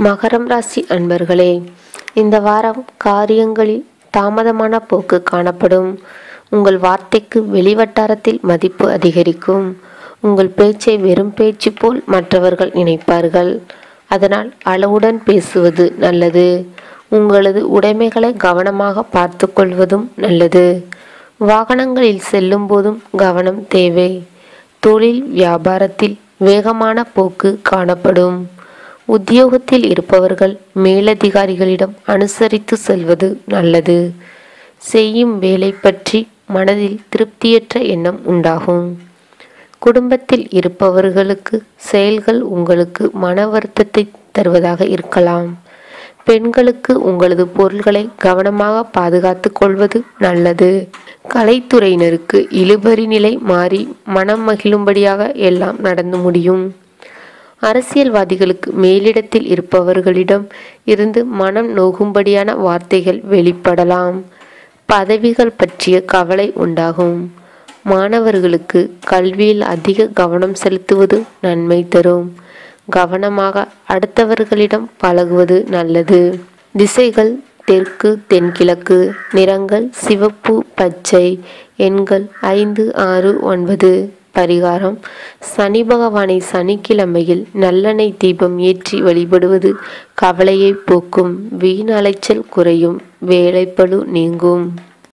மகரம் ராசி அன்பர்களே இந்த வாரம் காரியங்களில் தாமதமான போக்கு காணப்படும் உங்கள் வார்த்தைக்கு வெளிவட்டாரத்தில் மதிப்பு அதிகரிக்கும் உங்கள் பேச்சை வெறும் பேச்சு போல் மற்றவர்கள் நினைப்பார்கள் அதனால் அளவுடன் பேசுவது நல்லது உங்களது உடைமைகளை கவனமாக பார்த்து கொள்வதும் நல்லது வாகனங்களில் செல்லும் போதும் கவனம் தேவை தொழில் வியாபாரத்தில் வேகமான போக்கு காணப்படும் உத்தியோகத்தில் இருப்பவர்கள் மேலதிகாரிகளிடம் அனுசரித்து செல்வது நல்லது செய்யும் வேலை பற்றி மனதில் திருப்தியற்ற எண்ணம் உண்டாகும் குடும்பத்தில் இருப்பவர்களுக்கு செயல்கள் உங்களுக்கு மன வருத்தத்தை தருவதாக இருக்கலாம் பெண்களுக்கு உங்களது பொருள்களை கவனமாக பாதுகாத்து கொள்வது நல்லது கலைத்துறையினருக்கு இழுபறி நிலை மாறி மனம் மகிழும்படியாக எல்லாம் நடந்து முடியும் அரசியல்வாதிகளுக்கு மேலிடத்தில் இருப்பவர்களிடம் இருந்து மனம் நோகும்படியான வார்த்தைகள் வெளிப்படலாம் பதவிகள் பற்றிய கவலை உண்டாகும் மாணவர்களுக்கு கல்வியில் அதிக கவனம் செலுத்துவது நன்மை தரும் கவனமாக அடுத்தவர்களிடம் பழகுவது நல்லது திசைகள் தெற்கு தென்கிழக்கு நிறங்கள் சிவப்பு பச்சை எண்கள் ஐந்து ஆறு ஒன்பது பரிகாரம் சனி பகவானை சனிக்கிழமையில் நல்லெண்ணெய் தீபம் ஏற்றி வழிபடுவது கவலையை போக்கும் வீண் அலைச்சல் குறையும் வேலைப்பளு நீங்கும்